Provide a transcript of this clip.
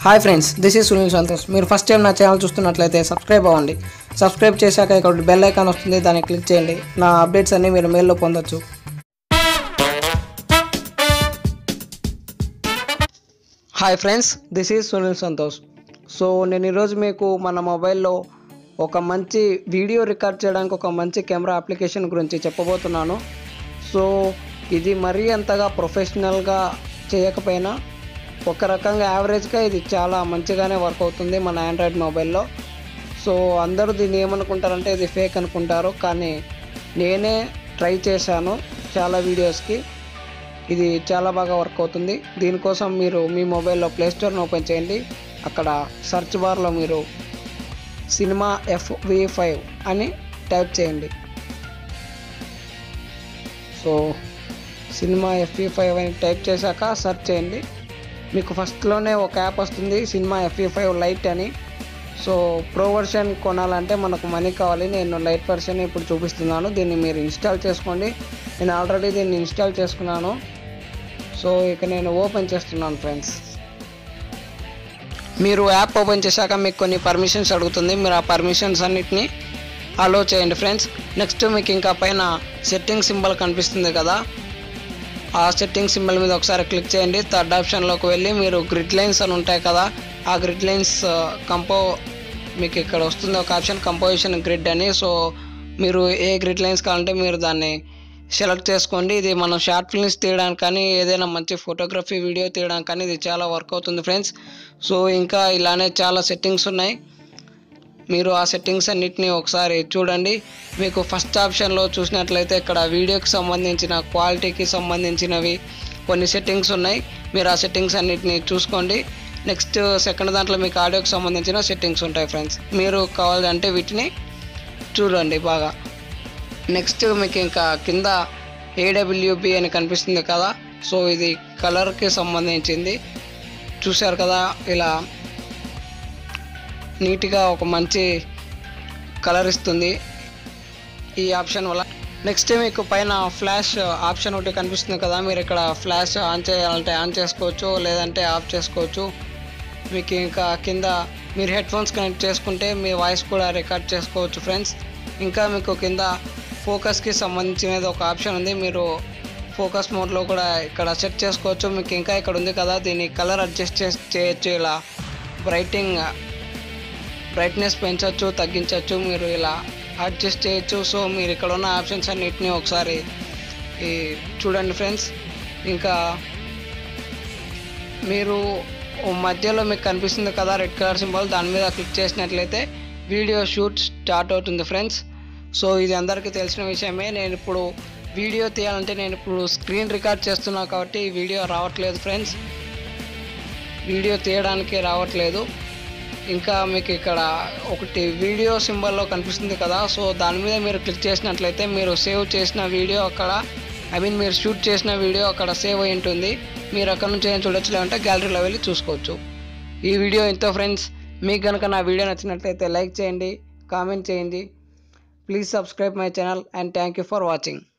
hi friends this is Sunil Santosh మీరు first time నా channel చూస్తున్నట్లయితే సబ్స్క్రైబ్ అవ్వండి సబ్స్క్రైబ్ చేశాక ఇక్కడ బెల్ ఐకాన్ వస్తుంది దాన్ని క్లిక్ చేయండి నా అప్డేట్స్ అన్నీ మీరు మెయిల్లో పొందొచ్చు hi friends this is Sunil Santosh so నేను ఈరోజు మీకు మన మొబైల్లో ఒక మంచి వీడియో రికార్డ్ చేయడానికి ఒక మంచి కెమెరా అప్లికేషన్ గురించి చెప్పబోతున్నాను సో ఇది మరీ అంతగా ప్రొఫెషనల్గా చేయకపోయినా ఒక రకంగా యావరేజ్గా ఇది చాలా మంచిగానే వర్క్ అవుతుంది మన ఆండ్రాయిడ్ మొబైల్లో సో అందరూ దీన్ని ఏమనుకుంటారంటే ఇది ఫేక్ అనుకుంటారు కానీ నేనే ట్రై చేశాను చాలా వీడియోస్కి ఇది చాలా బాగా వర్క్ అవుతుంది దీనికోసం మీరు మీ మొబైల్లో ప్లే స్టోర్ని ఓపెన్ చేయండి అక్కడ సెర్చ్ బార్లో మీరు సినిమా ఎఫ్వి ఫైవ్ అని టైప్ చేయండి సో సినిమా ఎఫ్ఈ ఫైవ్ అని టైప్ చేశాక సెర్చ్ చేయండి మీకు ఫస్ట్లోనే ఒక యాప్ వస్తుంది సినిమా ఎఫ్ఈ ఫైవ్ లైట్ అని సో ప్రో వర్షన్ కొనాలంటే మనకు మనీ కావాలి నేను లైట్ వర్షన్ ఇప్పుడు చూపిస్తున్నాను దీన్ని మీరు ఇన్స్టాల్ చేసుకోండి నేను ఆల్రెడీ దీన్ని ఇన్స్టాల్ చేసుకున్నాను సో ఇక నేను ఓపెన్ చేస్తున్నాను ఫ్రెండ్స్ మీరు యాప్ ఓపెన్ చేశాక మీకు కొన్ని పర్మిషన్స్ అడుగుతుంది మీరు ఆ పర్మిషన్స్ అన్నిటిని అలో చేయండి ఫ్రెండ్స్ నెక్స్ట్ మీకు ఇంకా పైన సెట్టింగ్ సింబల్ కనిపిస్తుంది కదా ఆ సెట్టింగ్ సింబల్ మీద ఒకసారి క్లిక్ చేయండి థర్డ్ ఆప్షన్లోకి వెళ్ళి మీరు గ్రిడ్ లైన్స్ అని ఉంటాయి కదా ఆ గ్రిడ్ లైన్స్ కంపో మీకు ఇక్కడ వస్తుంది ఒక ఆప్షన్ కంపోజిషన్ గ్రిడ్ అని సో మీరు ఏ గ్రిడ్ లైన్స్ కావాలంటే మీరు దాన్ని సెలెక్ట్ చేసుకోండి ఇది మనం షార్ట్ ఫిల్మ్స్ తీయడానికి కానీ ఏదైనా మంచి ఫోటోగ్రఫీ వీడియో తీయడానికి కానీ ఇది చాలా వర్క్ అవుతుంది ఫ్రెండ్స్ సో ఇంకా ఇలానే చాలా సెట్టింగ్స్ ఉన్నాయి మీరు ఆ సెట్టింగ్స్ అన్నిటిని ఒకసారి చూడండి మీకు ఫస్ట్ ఆప్షన్లో చూసినట్లయితే ఇక్కడ వీడియోకి సంబంధించిన క్వాలిటీకి సంబంధించినవి కొన్ని సెట్టింగ్స్ ఉన్నాయి మీరు ఆ సెట్టింగ్స్ అన్నిటిని చూసుకోండి నెక్స్ట్ సెకండ్ దాంట్లో మీకు ఆడియోకి సంబంధించిన సెట్టింగ్స్ ఉంటాయి ఫ్రెండ్స్ మీరు కావాలంటే వీటిని చూడండి బాగా నెక్స్ట్ మీకు ఇంకా కింద ఏడబ్ల్యూబి అని కనిపిస్తుంది కదా సో ఇది కలర్కి సంబంధించింది చూశారు కదా ఇలా నీట్గా ఒక మంచి కలర్ ఇస్తుంది ఈ ఆప్షన్ వల్ల నెక్స్ట్ మీకు పైన ఫ్లాష్ ఆప్షన్ ఒకటి కనిపిస్తుంది కదా మీరు ఇక్కడ ఫ్లాష్ ఆన్ చేయాలంటే ఆన్ చేసుకోవచ్చు లేదంటే ఆఫ్ చేసుకోవచ్చు మీకు ఇంకా కింద మీరు హెడ్ ఫోన్స్ కనెక్ట్ చేసుకుంటే మీ వాయిస్ కూడా రికార్డ్ చేసుకోవచ్చు ఫ్రెండ్స్ ఇంకా మీకు కింద ఫోకస్కి సంబంధించినది ఒక ఆప్షన్ ఉంది మీరు ఫోకస్ మోడ్లో కూడా ఇక్కడ సెట్ చేసుకోవచ్చు మీకు ఇంకా ఇక్కడ ఉంది కదా దీని కలర్ అడ్జస్ట్ చేసి చేయొచ్చు ఇలా బ్రైటింగ్ బ్రైట్నెస్ పెంచవచ్చు తగ్గించవచ్చు మీరు ఇలా అడ్జస్ట్ చేయొచ్చు సో మీరు ఇక్కడ ఉన్న ఆప్షన్స్ అన్నిటిని ఒకసారి ఈ చూడండి ఫ్రెండ్స్ ఇంకా మీరు మధ్యలో మీకు కనిపిస్తుంది కదా రెడ్ కలర్ సింబల్ దాని మీద క్లిక్ చేసినట్లయితే వీడియో షూట్ స్టార్ట్ అవుతుంది ఫ్రెండ్స్ సో ఇది అందరికీ తెలిసిన విషయమే నేను ఇప్పుడు వీడియో తీయాలంటే నేను ఇప్పుడు స్క్రీన్ రికార్డ్ చేస్తున్నా కాబట్టి ఈ వీడియో రావట్లేదు ఫ్రెండ్స్ వీడియో తీయడానికి రావట్లేదు ఇంకా మీకు ఇక్కడ ఒకటి వీడియో సింబల్లో కనిపిస్తుంది కదా సో దాని మీద మీరు క్లిక్ చేసినట్లయితే మీరు సేవ్ చేసిన వీడియో అక్కడ ఐ మీన్ మీరు షూట్ చేసిన వీడియో అక్కడ సేవ్ అయి ఉంటుంది మీరు అక్కడ నుంచి ఏం చూడొచ్చు లేదంటే గ్యాలరీలో వెళ్ళి చూసుకోవచ్చు ఈ వీడియో ఎంతో ఫ్రెండ్స్ మీకు కనుక నా వీడియో నచ్చినట్లయితే లైక్ చేయండి కామెంట్ చేయండి please subscribe my channel and thank you for watching